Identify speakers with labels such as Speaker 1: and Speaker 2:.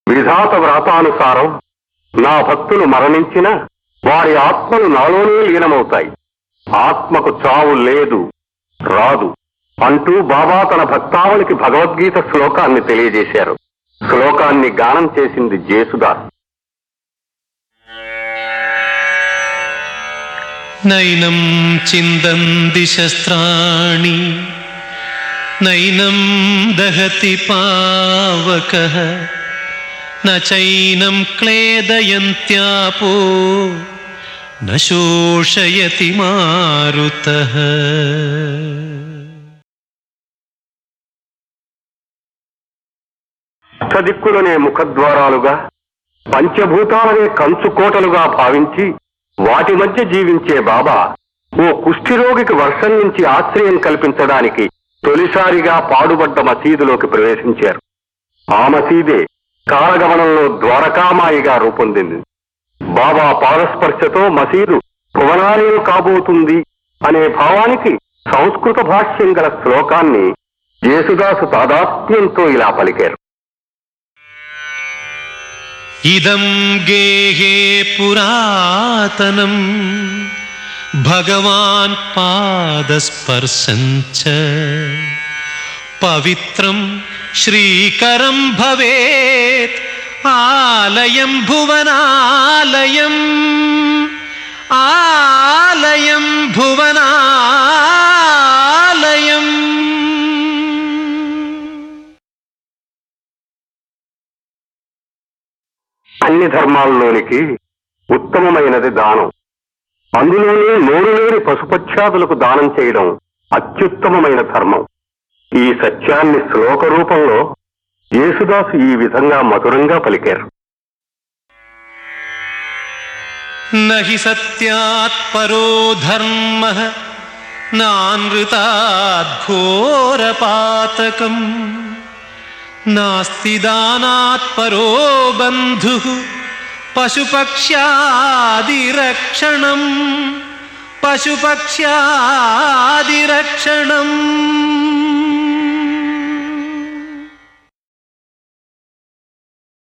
Speaker 1: విధాత వ్రాతానుసారం నా భక్తులు మరణించిన వారి ఆత్మలు నాలోనే లీనమవుతాయి ఆత్మకు చావు లేదు రాదు అంటూ బాబా తన భక్తావళికి భగవద్గీత శ్లోకాన్ని తెలియజేశారు శ్లోకాన్ని గానం చేసింది జేసుదాస్
Speaker 2: నైనం చిందంది శస్త్రాణి నైనం దహతి పావక నైనం క్లేదయంత్యాపో న శోషయతి మారుత
Speaker 1: అష్టదిక్కులనే ముఖద్వారాలుగా పంచభూతాలనే కంచుకోటలుగా భావించి వాటి మధ్య జీవించే బాబా ఓ కుష్ఠిరోగికి వర్షం నుంచి ఆశ్రయం కల్పించడానికి తొలిసారిగా పాడుబడ్డ మసీదులోకి ప్రవేశించారు ఆ మసీదే కాలగమనంలో ద్వారకామాయిగా రూపొందింది బాబా పాదస్పర్శతో మసీదు భువనాలయం కాబోతుంది అనే భావానికి సంస్కృత భాష్యం గల శ్లోకాన్ని యేసుదాసు తాదాత్మ్యంతో ఇలా పలికారు
Speaker 2: ఇదం గేహే పురాతనం భగవాన్ పాదస్పర్శం చ పవిత్రం శ్రీకరం భవేత్ ఆలయం భువనాలయం ఆలయం భువనాలయం
Speaker 1: అన్ని ధర్మాల్లోనికి ఉత్తమమైనది దానం అందులోనే నోరు లేని పశుపక్షాదులకు దానం చేయడం అత్యుత్తమమైన ధర్మం ఈ సత్యాన్ని శ్లోక రూపంలో యేసుదాసు ఈ విధంగా మధురంగా పలికారు
Speaker 2: न हि सत्यात् परो धर्मः नानृताद्घोरपातकम् नास्ति दानात् परो बन्धुः पशुपक्ष्यादिरक्षणम् पशुपक्ष्यादिरक्षणम्